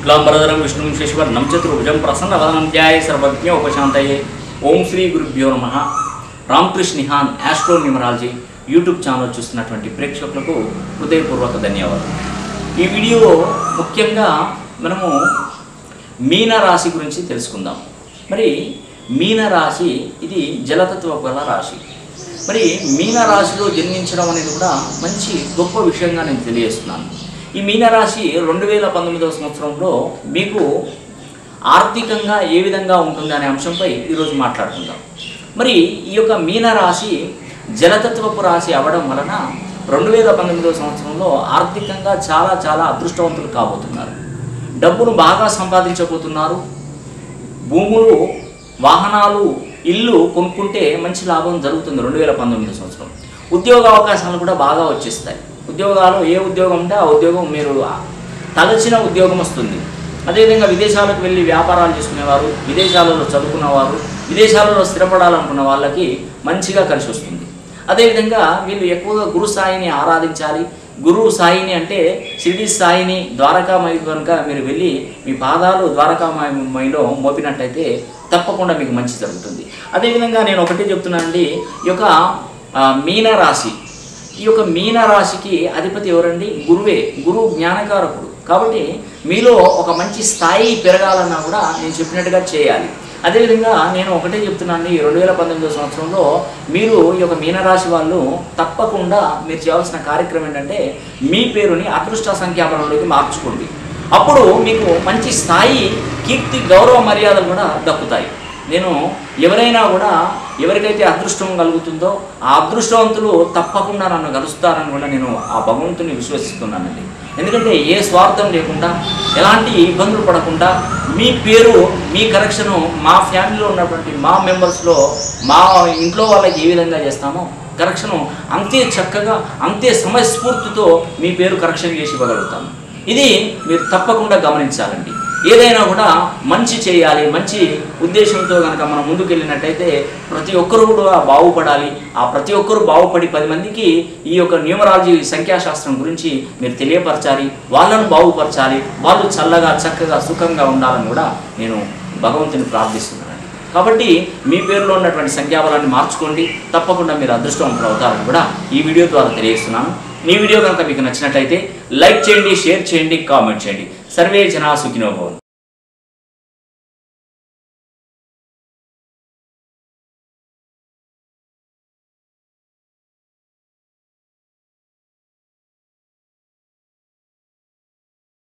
శుక్లాంబరధరం విష్ణుం శశివర్ణం చతుర్భుజం ప్రసన్నవదనం ధ్యాయ సర్వజ్ఞ ఉపశాంతయే ఓం శ్రీ గురుభ్యో నమ Ramakrishna Nihan astro numerology YouTube channel చూస్తున్నటువంటి ప్రేక్షకులకు హృదయపూర్వక ధన్యవాదాలు ఈ వీడియో ముఖ్యంగా మనము మీన రాశి గురించి తెలుసుకుందాం మరి మీన రాశి ఇది జలతత్వ గల రాశి మరి మీన రాశిలో జన్మించడం అనేది కూడా మంచి గొప్ప విషయంగా నేను తెలియజేస్తున్నాను ఈ మీన రాశి రెండు వేల పంతొమ్మిదవ సంవత్సరంలో మీకు ఆర్థికంగా ఏ విధంగా ఉంటుంది అనే అంశంపై ఈరోజు మాట్లాడుకుందాం మరి ఈ యొక్క మీన రాశి జలతత్వపు రాశి అవ్వడం వలన రెండు వేల పంతొమ్మిదవ సంవత్సరంలో ఆర్థికంగా చాలా చాలా అదృష్టవంతులు కాబోతున్నారు డబ్బును బాగా సంపాదించబోతున్నారు భూములు వాహనాలు ఇల్లు కొనుక్కుంటే మంచి లాభం జరుగుతుంది రెండు వేల పంతొమ్మిది సంవత్సరం ఉద్యోగ అవకాశాలు కూడా బాగా వచ్చేస్తాయి ఉద్యోగాలు ఏ ఉద్యోగం ఉంటే ఆ ఉద్యోగం మీరు తలచిన ఉద్యోగం వస్తుంది అదేవిధంగా విదేశాలకు వెళ్ళి వ్యాపారాలు చేసుకునేవారు విదేశాలలో చదువుకున్నవారు విదేశాలలో స్థిరపడాలనుకున్న వాళ్ళకి మంచిగా కలిసి వస్తుంది అదేవిధంగా వీళ్ళు ఎక్కువగా గురు సాయిని ఆరాధించాలి గురువు సాయిని అంటే షిరిడి సాయిని ద్వారకామయి కనుక మీరు వెళ్ళి మీ పాదాలు ద్వారకామయిలో మోపినట్టయితే తప్పకుండా మీకు మంచి జరుగుతుంది అదేవిధంగా నేను ఒకటి చెప్తున్నానండి ఈ యొక్క ఆ, మీన రాశి ఈ యొక్క మీన రాశికి అధిపతి ఎవరండి గురువే గురువు జ్ఞానకారకుడు కాబట్టి మీలో ఒక మంచి స్థాయి పెరగాలన్నా కూడా నేను చెప్పినట్టుగా చేయాలి అదేవిధంగా నేను ఒకటే చెప్తున్నాను ఈ రెండు వేల పంతొమ్మిదో సంవత్సరంలో మీరు ఈ యొక్క మీనరాశి వాళ్ళు తప్పకుండా మీరు చేయాల్సిన కార్యక్రమం ఏంటంటే మీ పేరుని అదృష్ట సంఖ్యాబలంలోకి మార్చుకోండి అప్పుడు మీకు మంచి స్థాయి కీర్తి గౌరవ మర్యాదలు కూడా దక్కుతాయి నేను ఎవరైనా కూడా ఎవరికైతే అదృష్టం కలుగుతుందో ఆ అదృష్టవంతులు తప్పకుండా నన్ను కలుస్తారని కూడా నేను ఆ భగవంతుని విశ్వసిస్తున్నానండి ఎందుకంటే ఏ స్వార్థం లేకుండా ఎలాంటి ఇబ్బందులు పడకుండా మీ పేరు మీ కరెక్షను మా ఫ్యామిలీలో ఉన్నటువంటి మా మెంబర్స్లో మా ఇంట్లో వాళ్ళకి ఏ విధంగా చేస్తామో కరెక్షను అంతే చక్కగా అంతే సమయస్ఫూర్తితో మీ పేరు కరెక్షన్ చేసి ఇవ్వగలుగుతాము ఇది మీరు తప్పకుండా గమనించాలండి ఏదైనా కూడా మంచి చేయాలి మంచి ఉద్దేశంతో కనుక మనం ముందుకు వెళ్ళినట్టయితే ప్రతి ఒక్కరు కూడా బాగుపడాలి ఆ ప్రతి ఒక్కరు బాగుపడి పది మందికి ఈ యొక్క న్యూమరాలజీ సంఖ్యాశాస్త్రం గురించి మీరు తెలియపరచాలి వాళ్ళను బాగుపరచాలి వాళ్ళు చల్లగా చక్కగా సుఖంగా ఉండాలని కూడా నేను భగవంతుని ప్రార్థిస్తున్నానండి కాబట్టి మీ పేరులో ఉన్నటువంటి సంఖ్యాబలాన్ని మార్చుకోండి తప్పకుండా మీరు అదృష్టవంతులు అవుతారని కూడా ఈ వీడియో ద్వారా తెలియజేస్తున్నాను ఈ వీడియో కనుక మీకు నచ్చినట్లయితే లైక్ చేయండి షేర్ చేయండి కామెంట్ చేయండి సర్వే జనా సుఖినోభవం